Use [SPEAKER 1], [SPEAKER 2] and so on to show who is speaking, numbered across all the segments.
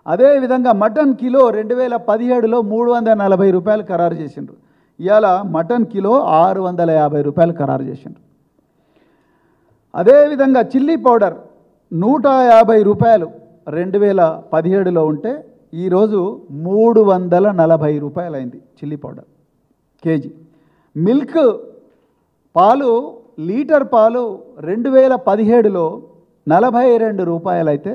[SPEAKER 1] అదేవిధంగా mutton kilo రెండు వేల పదిహేడులో మూడు వందల నలభై రూపాయలు ఖరారు చేసిండ్రు ఇవాళ మటన్ కిలో ఆరు వందల యాభై రూపాయలు ఖరారు చేసిండ్రు అదేవిధంగా చిల్లీ పౌడర్ నూట యాభై రూపాయలు రెండు వేల పదిహేడులో ఉంటే ఈరోజు మూడు వందల నలభై రూపాయలు అయింది చిల్లీ పౌడర్ కేజీ మిల్క్ పాలు లీటర్ పాలు రెండు వేల పదిహేడులో నలభై రెండు రూపాయలు అయితే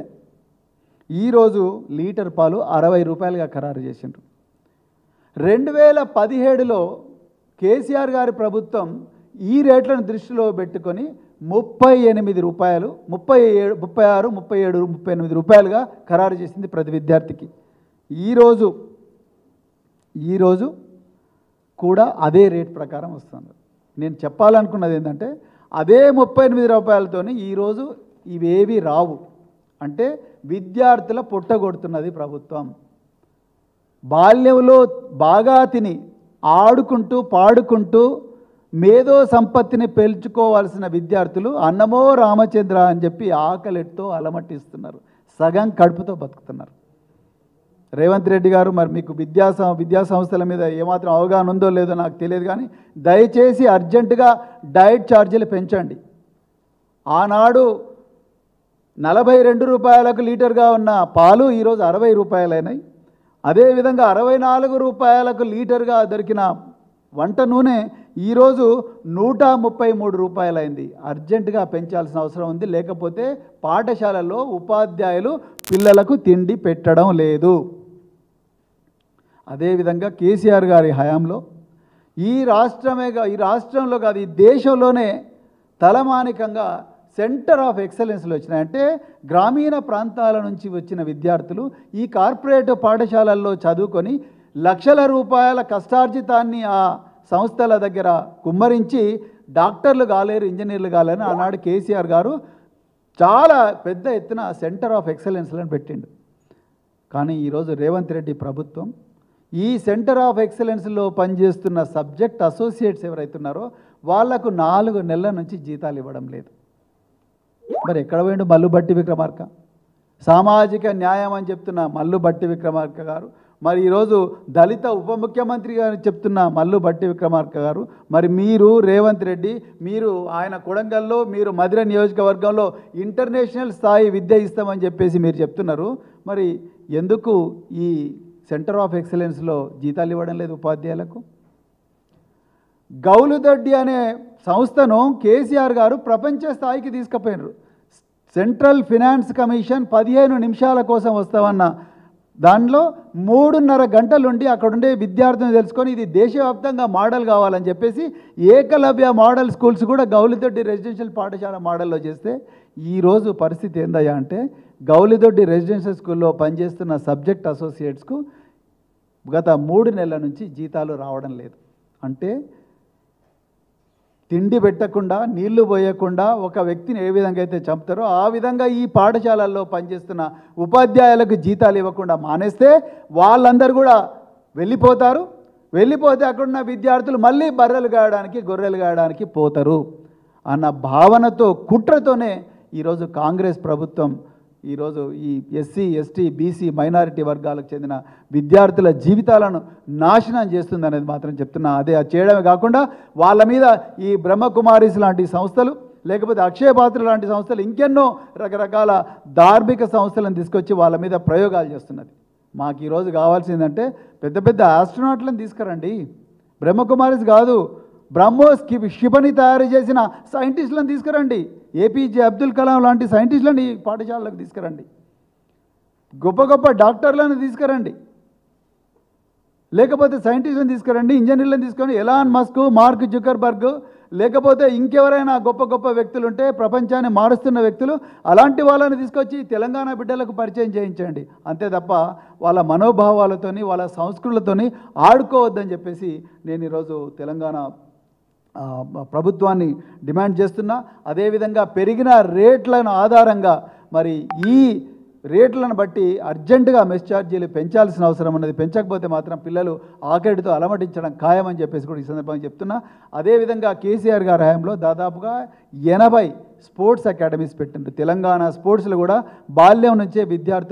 [SPEAKER 1] ఈరోజు లీటర్ పాలు అరవై రూపాయలుగా ఖరారు చేసిండ్రు రెండు వేల పదిహేడులో కేసీఆర్ గారి ప్రభుత్వం ఈ రేట్లను దృష్టిలో పెట్టుకొని ముప్పై ఎనిమిది రూపాయలు ముప్పై ఏడు ముప్పై ఆరు ముప్పై ఏడు ముప్పై ఎనిమిది రూపాయలుగా ఖరారు చేసింది ప్రతి విద్యార్థికి ఈరోజు ఈరోజు కూడా అదే రేట్ ప్రకారం వస్తుంది నేను చెప్పాలనుకున్నది ఏంటంటే అదే ముప్పై ఎనిమిది రూపాయలతోని ఈరోజు ఇవేవి రావు అంటే విద్యార్థుల పొట్టగొడుతున్నది ప్రభుత్వం బాల్యంలో బాగా తిని ఆడుకుంటూ పాడుకుంటూ మేధో సంపత్తిని పెంచుకోవాల్సిన విద్యార్థులు అన్నమో రామచంద్ర అని చెప్పి ఆకలితో అలమటిస్తున్నారు సగం కడుపుతో బతుకుతున్నారు రేవంత్ రెడ్డి గారు మరి మీకు విద్యా సం- విద్యా సంస్థల మీద ఏమాత్రం అవగాహన ఉందో లేదో నాకు తెలియదు కానీ దయచేసి అర్జెంటుగా డైట్ ఛార్జీలు పెంచండి ఆనాడు నలభై రెండు రూపాయలకు లీటర్గా ఉన్న పాలు ఈరోజు అరవై రూపాయలైనాయి అదేవిధంగా అరవై నాలుగు రూపాయలకు లీటర్గా దొరికిన వంట నూనె ఈరోజు నూట ముప్పై మూడు రూపాయలైంది అర్జెంటుగా పెంచాల్సిన అవసరం ఉంది లేకపోతే పాఠశాలల్లో ఉపాధ్యాయులు పిల్లలకు తిండి పెట్టడం లేదు అదేవిధంగా కేసీఆర్ గారి హయాంలో ఈ రాష్ట్రమే కా- ఈ రాష్ట్రంలో కాదు ఈ దేశంలోనే తలమానికంగా సెంటర్ ఆఫ్ ఎక్సలెన్స్లు వచ్చినాయి అంటే గ్రామీణ ప్రాంతాల నుంచి వచ్చిన విద్యార్థులు ఈ కార్పొరేట్ పాఠశాలల్లో చదువుకొని లక్షల రూపాయల కష్టార్జితాన్ని ఆ సంస్థల దగ్గర కుమ్మరించి డాక్టర్లు కాలేరు ఇంజనీర్లు కాలేరు ఆనాడు కేసీఆర్ గారు చాలా పెద్ద ఎత్తున సెంటర్ ఆఫ్ ఎక్సలెన్స్లను పెట్టిండు కానీ ఈరోజు రేవంత్ రెడ్డి ప్రభుత్వం ఈ సెంటర్ ఆఫ్ ఎక్సలెన్స్లో పనిచేస్తున్న సబ్జెక్ట్ అసోసియేట్స్ ఎవరైతున్నారో వాళ్లకు నాలుగు నెలల నుంచి జీతాలు ఇవ్వడం లేదు మరి ఎక్కడ పోయిండు మల్లు బట్టి విక్రమార్క సామాజిక న్యాయం అని చెప్తున్న మల్లు బట్టి విక్రమార్క గారు మరి ఈరోజు దళిత ఉప ముఖ్యమంత్రి గారు చెప్తున్న మల్లు బట్టి విక్రమార్క గారు మరి మీరు రేవంత్ రెడ్డి మీరు ఆయన కొడంగల్లో మీరు మధుర నియోజకవర్గంలో ఇంటర్నేషనల్ స్థాయి విద్య ఇస్తామని చెప్పేసి మీరు చెప్తున్నారు మరి ఎందుకు ఈ సెంటర్ ఆఫ్ ఎక్సలెన్స్లో జీతాలు ఇవ్వడం లేదు ఉపాధ్యాయులకు గౌలుదొడ్డి అనే సంస్థను కేసీఆర్ గారు ప్రపంచ స్థాయికి తీసుకుపోయినారు సెంట్రల్ ఫినాన్స్ కమిషన్ పదిహేను నిమిషాల కోసం వస్తామన్న దానిలో మూడున్నర గంటలుండి అక్కడుండే విద్యార్థులను తెలుసుకొని ఇది దేశవ్యాప్తంగా మోడల్ కావాలని చెప్పేసి ఏకలవ్య మోడల్ స్కూల్స్ కూడా గౌలిదొడ్డి రెసిడెన్షియల్ పాఠశాల మోడల్లో చేస్తే ఈరోజు పరిస్థితి ఏందయ్యా అంటే గౌలిదొడ్డి రెసిడెన్షియల్ స్కూల్లో పనిచేస్తున్న సబ్జెక్ట్ అసోసియేట్స్కు గత మూడు నెలల నుంచి జీతాలు రావడం లేదు అంటే తిండి పెట్టకుండా నీళ్లు పోయకుండా ఒక వ్యక్తిని ఏ విధంగా అయితే చంపుతారో ఆ విధంగా ఈ పాఠశాలల్లో పనిచేస్తున్న ఉపాధ్యాయులకు జీతాలు ఇవ్వకుండా మానేస్తే వాళ్ళందరూ కూడా వెళ్ళిపోతారు వెళ్ళిపోతే అక్కడున్న విద్యార్థులు మళ్ళీ బర్రెలు గాయడానికి గొర్రెలు గాయడానికి పోతారు అన్న భావనతో కుట్రతోనే ఈరోజు కాంగ్రెస్ ప్రభుత్వం ఈరోజు ఈ ఎస్సీ ఎస్టీ బీసీ మైనారిటీ వర్గాలకు చెందిన విద్యార్థుల జీవితాలను నాశనం చేస్తుంది అనేది మాత్రం చెప్తున్నా అదే అది చేయడమే కాకుండా వాళ్ళ మీద ఈ బ్రహ్మకుమారిస్ లాంటి సంస్థలు లేకపోతే అక్షయ పాత్ర లాంటి సంస్థలు ఇంకెన్నో రకరకాల ధార్మిక సంస్థలను తీసుకొచ్చి వాళ్ళ మీద ప్రయోగాలు చేస్తున్నది మాకు ఈరోజు కావాల్సిందంటే పెద్ద పెద్ద ఆస్ట్రోనాట్లను తీసుకురండి బ్రహ్మకుమారిస్ కాదు బ్రహ్మోస్ కి- క్షిపణి తయారు చేసిన సైంటిస్టులను తీసుకురండి ఏపీజే అబ్దుల్ కలాం లాంటి సైంటిస్టులను ఈ పాఠశాలకు తీసుకురండి గొప్ప గొప్ప డాక్టర్లను తీసుకురండి లేకపోతే సైంటిస్టులను తీసుకురండి ఇంజనీర్లను తీసుకొని ఎలాన్ మస్క్ మార్క్ జుకర్బర్గ్ లేకపోతే ఇంకెవరైనా గొప్ప గొప్ప వ్యక్తులు ఉంటే ప్రపంచాన్ని మారుస్తున్న వ్యక్తులు అలాంటి వాళ్ళని తీసుకొచ్చి తెలంగాణ బిడ్డలకు పరిచయం చేయించండి అంతే తప్ప వాళ్ళ మనోభావాలతోని వాళ్ళ సంస్కృతులతోని ఆడుకోవద్దని చెప్పేసి నేను ఈరోజు తెలంగాణ ఆ, ప్రభుత్వాన్ని డిమాండ్ చేస్తున్నా అదేవిధంగా పెరిగిన రేట్లను ఆధారంగా మరి ఈ రేట్లను బట్టి అర్జెంటుగా మెస్ ఛార్జీలు పెంచాల్సిన అవసరం ఉన్నది పెంచకపోతే మాత్రం పిల్లలు ఆకలితో అలమటించడం ఖాయమని చెప్పేసి కూడా ఈ సందర్భంగా చెప్తున్నా అదేవిధంగా కేసీఆర్ గారి హయాంలో దాదాపుగా ఎనభై స్పోర్ట్స్ అకాడమీస్ పెట్టిండ్రు తెలంగాణ స్పోర్ట్స్లో కూడా బాల్యం నుంచే విద్యార్థులు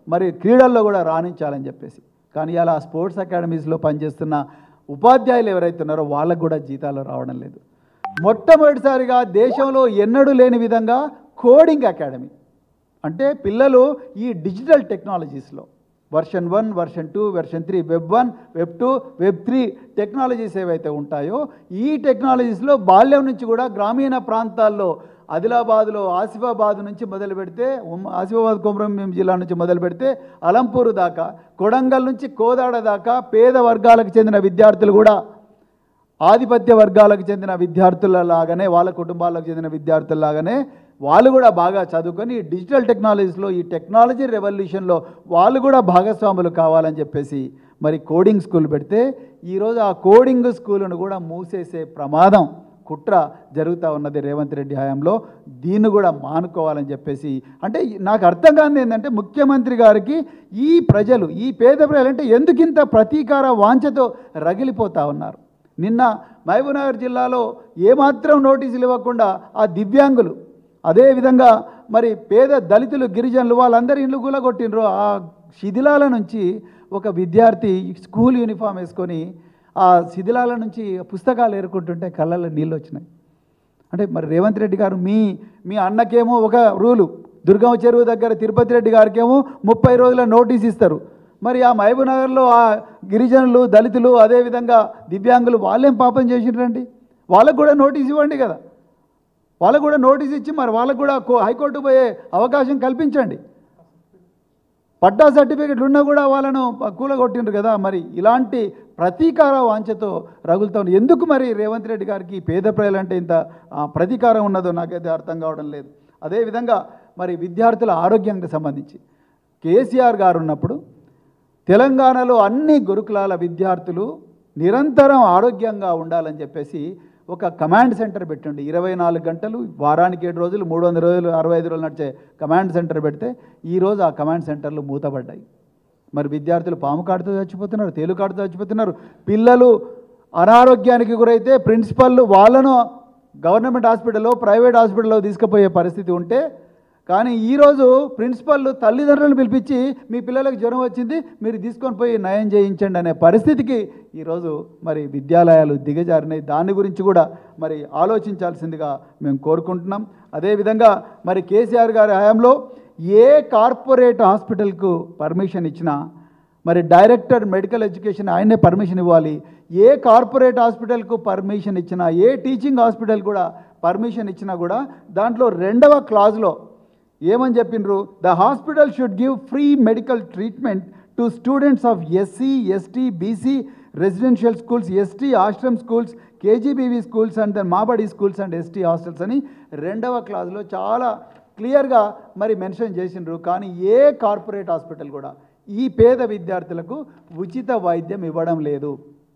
[SPEAKER 1] మరి క్రీడల్లో కూడా రాణించాలని చెప్పేసి కానీ అలా స్పోర్ట్స్ అకాడమీస్లో పనిచేస్తున్న ఉపాధ్యాయులు ఎవరైతే ఉన్నారో వాళ్ళకు కూడా జీతాలు రావడం లేదు మొట్టమొదటిసారిగా దేశంలో ఎన్నడూ లేని విధంగా కోడింగ్ అకాడమీ అంటే పిల్లలు ఈ డిజిటల్ టెక్నాలజీస్లో version one version two version three web one web two web three technologies ఏవైతే ఉంటాయో ఈ టెక్నాలజీస్లో బాల్యం నుంచి కూడా గ్రామీణ ప్రాంతాల్లో ఆదిలాబాద్లో ఆసిఫాబాద్ నుంచి మొదలు పెడితే ఉమ్- ఆసిఫాబాద్ కొమరంభీం జిల్లా నుంచి మొదలు పెడితే అలంపూర్ దాకా కొడంగల్ నుంచి కోదాడ దాకా పేద వర్గాలకు చెందిన విద్యార్థులు కూడా ఆధిపత్య వర్గాలకు చెందిన విద్యార్థుల లాగానే వాళ్ళ కుటుంబాలకు చెందిన విద్యార్థుల లాగానే వాళ్ళు కూడా బాగా చదువుకొని ఈ డిజిటల్ టెక్నాలజీస్లో ఈ టెక్నాలజీ రెవల్యూషన్లో వాళ్ళు కూడా భాగస్వాములు కావాలని చెప్పేసి మరి కోడింగ్ స్కూల్ పెడితే ఈరోజు ఆ కోడింగ్ స్కూల్ను కూడా మూసేసే ప్రమాదం కుట్ర జరుగుతూ ఉన్నది రేవంత్ రెడ్డి హయాంలో దీన్ని కూడా మానుకోవాలని చెప్పేసి అంటే నాకు అర్థం కానిది ఏంటంటే ముఖ్యమంత్రి గారికి ఈ ప్రజలు ఈ పేద ప్రజలు అంటే ఎందుకింత ప్రతీకార వాంఛతో రగిలిపోతా ఉన్నారు నిన్న మహబూబ్నగర్ జిల్లాలో ఏమాత్రం నోటీసులు ఇవ్వకుండా ఆ దివ్యాంగులు అదేవిధంగా మరి పేద దళితులు గిరిజనులు వాళ్ళందరి ఇల్లు కూలగొట్టినరు ఆ శిథిలాల నుంచి ఒక విద్యార్థి స్కూల్ యూనిఫామ్ వేసుకొని ఆ శిథిలాల నుంచి పుస్తకాలు ఏరుకుంటుంటే కళ్ళల్లో నీళ్ళు వచ్చినాయి అంటే మరి రేవంత్ రెడ్డి గారు మీ మీ అన్నకేమో ఒక రూలు దుర్గమ్మ చెరువు దగ్గర తిరుపతి రెడ్డి గారికేమో ముప్పై రోజుల నోటీస్ ఇస్తారు మరి ఆ మహబూబ్నగర్లో ఆ గిరిజనులు దళితులు అదేవిధంగా దివ్యాంగులు వాళ్ళేం పాపం చేసిండ్రండి వాళ్ళకు కూడా నోటీస్ ఇవ్వండి కదా వాళ్ళకు కూడా నోటీస్ ఇచ్చి మరి వాళ్ళకు కూడా కో- హైకోర్టు పోయే అవకాశం కల్పించండి పట్టా సర్టిఫికెట్లు ఉన్నా కూడా వాళ్ళను కూలగొట్టిండ్రు కదా మరి ఇలాంటి ప్రతీకార వాంఛతో రగులుతా ఉంది. ఎందుకు మరి రేవంత్ రెడ్డి గారికి ఈ పేద ప్రజలంటే ఇంత ఆ, ప్రతీకారం ఉన్నదో నాకైతే అర్థం కావడం లేదు అదేవిధంగా మరి విద్యార్థుల ఆరోగ్యానికి సంబంధించి కేసీఆర్ గారు ఉన్నప్పుడు తెలంగాణలో అన్ని గురుకులాల విద్యార్థులు నిరంతరం ఆరోగ్యంగా ఉండాలని చెప్పేసి ఒక కమాండ్ సెంటర్ పెట్టండి ఇరవై నాలుగు గంటలు వారానికి ఏడు రోజులు మూడు వందల రోజులు అరవై ఐదు రోజులు నడిచే కమాండ్ సెంటర్ పెడితే ఈరోజు ఆ కమాండ్ సెంటర్లు మూతపడ్డాయి మరి విద్యార్థులు పాము కాటుతో చచ్చిపోతున్నారు తేలు కాటుతో చచ్చిపోతున్నారు పిల్లలు అనారోగ్యానికి గురైతే ప్రిన్సిపల్ వాళ్ళను గవర్నమెంట్ హాస్పిటల్లో ప్రైవేట్ హాస్పిటల్లో తీసుకుపోయే పరిస్థితి ఉంటే కానీ ఈరోజు ప్రిన్సిపల్ తల్లిదండ్రులను పిలిపించి మీ పిల్లలకు జ్వరం వచ్చింది మీరు తీసుకొని పోయి నయం చేయించండి అనే పరిస్థితికి ఈరోజు మరి విద్యాలయాలు దిగజారినాయి దాని గురించి కూడా మరి ఆలోచించాల్సిందిగా మేము కోరుకుంటున్నాం అదేవిధంగా మరి కేసీఆర్ గారి హయాంలో ఏ కార్పొరేట్ హాస్పిటల్కు పర్మిషన్ ఇచ్చినా మరి డైరెక్టర్ మెడికల్ ఎడ్యుకేషన్ ఆయనే పర్మిషన్ ఇవ్వాలి ఏ కార్పొరేట్ హాస్పిటల్కు పర్మిషన్ ఇచ్చినా ఏ టీచింగ్ హాస్పిటల్ కూడా పర్మిషన్ ఇచ్చినా కూడా దాంట్లో రెండవ క్లాజ్లో ఏమని చెప్పిండ్రు the hospital should give free medical treatment to students of SC ST BC residential schools ST ashram schools KGBV schools and then Mabadi schools and ST hostels అని రెండవ క్లాస్లో చాలా క్లియర్గా మరి మెన్షన్ చేసిండ్రు కానీ ఏ కార్పొరేట్ హాస్పిటల్ కూడా ఈ పేద విద్యార్థులకు ఉచిత వైద్యం ఇవ్వడం లేదు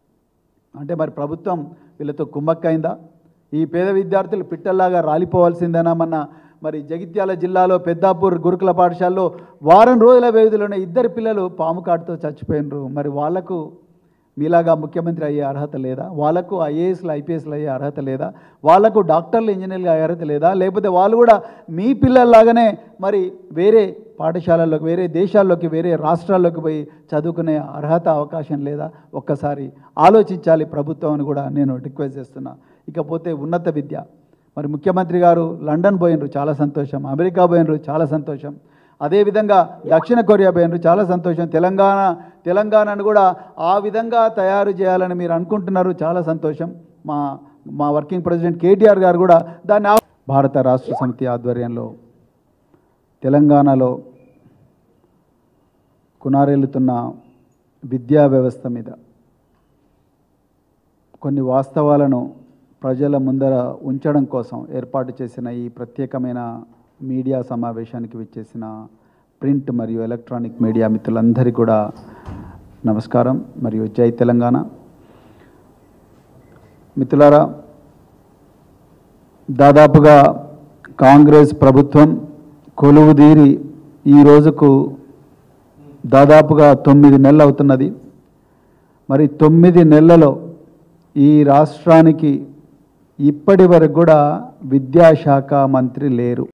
[SPEAKER 1] అంటే మరి ప్రభుత్వం వీళ్ళతో కుమ్మక్కైందా ఈ పేద విద్యార్థులు పిట్టల్లాగా రాలిపోవాల్సిందేనా మన మరి జగిత్యాల జిల్లాలో పెద్దాపూర్ గురుకుల పాఠశాలలో వారం రోజుల వ్యవధిలోనే ఇద్దరు పిల్లలు పాము కాటుతో చచ్చిపోయినరు మరి వాళ్లకు మీలాగా ముఖ్యమంత్రి అయ్యే అర్హత లేదా వాళ్ళకు ఐఏఎస్లు ఐపీఎస్లు అయ్యే అర్హత లేదా వాళ్ళకు డాక్టర్లు ఇంజనీర్లు అయ్యే అర్హత లేదా లేకపోతే వాళ్ళు కూడా మీ పిల్లల్లాగానే మరి వేరే పాఠశాలల్లోకి వేరే దేశాల్లోకి వేరే రాష్ట్రాల్లోకి పోయి చదువుకునే అర్హత అవకాశం లేదా ఒక్కసారి ఆలోచించాలి ప్రభుత్వం అని కూడా నేను రిక్వెస్ట్ చేస్తున్నా ఇకపోతే ఉన్నత విద్య మరి ముఖ్యమంత్రి గారు లండన్ పోయినరు చాలా సంతోషం అమెరికా పోయినరు చాలా సంతోషం అదేవిధంగా దక్షిణ కొరియా పోయినరు చాలా సంతోషం తెలంగాణ తెలంగాణను కూడా ఆ విధంగా తయారు చేయాలని మీరు అనుకుంటున్నారు చాలా సంతోషం మా మా వర్కింగ్ ప్రెసిడెంట్ కేటీఆర్ గారు కూడా దాన్ని ఆ- భారత రాష్ట్ర సమితి ఆధ్వర్యంలో తెలంగాణలో కునారెల్లుతున్న విద్యా వ్యవస్థ మీద కొన్ని వాస్తవాలను ప్రజల ముందర ఉంచడం కోసం ఏర్పాటు చేసిన ఈ ప్రత్యేకమైన మీడియా సమావేశానికి విచ్చేసిన ప్రింట్ మరియు ఎలక్ట్రానిక్ మీడియా మిత్రులందరికీ కూడా నమస్కారం మరియు జై తెలంగాణ మిత్రులారా దాదాపుగా కాంగ్రెస్ ప్రభుత్వం కొలువుదీరి ఈ రోజుకు దాదాపుగా తొమ్మిది నెలలు అవుతున్నది మరి తొమ్మిది నెలలలో ఈ రాష్ట్రానికి ఇప్పటి వరకు కూడా విద్యాశాఖ మంత్రి లేరు